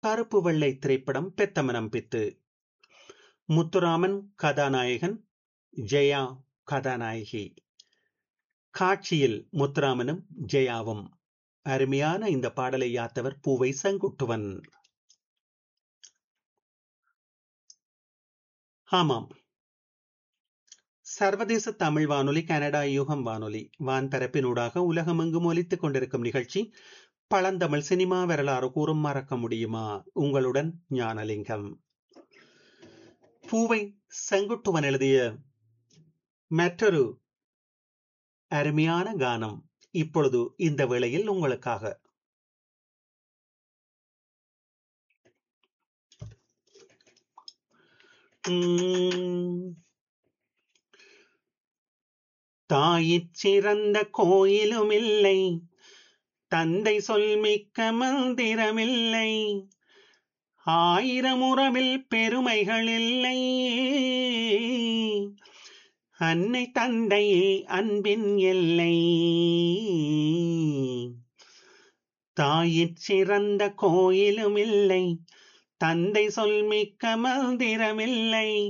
கருப்பு வெள்ளை திரைப்படம் பெத்தமனம் பித்து முத்துராமன் கதாநாயகன் ஜெயா கதாநாயகி காட்சியில் முத்துராமனும் ஜெயாவும் அருமையான இந்த பாடலை யாத்தவர் பூவை செங்குட்டுவன் ஆமாம் சர்வதேச தமிழ் வானொலி கனடா யூகம் வானொலி வான்பரப்பினூடாக உலகமெங்கும் ஒலித்துக் கொண்டிருக்கும் நிகழ்ச்சி பழந்தமிழ் சினிமா வரலாறு கூறும் மறக்க முடியுமா உங்களுடன் ஞானலிங்கம் பூவை செங்குட்டுவன் எழுதிய மற்றொரு அருமையான கானம் இப்பொழுது இந்த வேளையில் உங்களுக்காக தாயிற் சிறந்த கோயிலும் இல்லை தந்தை சொல் மிக்க மந்திரமில்லை ஆயிரம் உறவில் பெருமைகள் இல்லை அன்னை தந்தையே அன்பின் எல்லை தாயிற் சிறந்த கோயிலும் இல்லை தந்தை சொல் மிக்க மந்திரமில்லை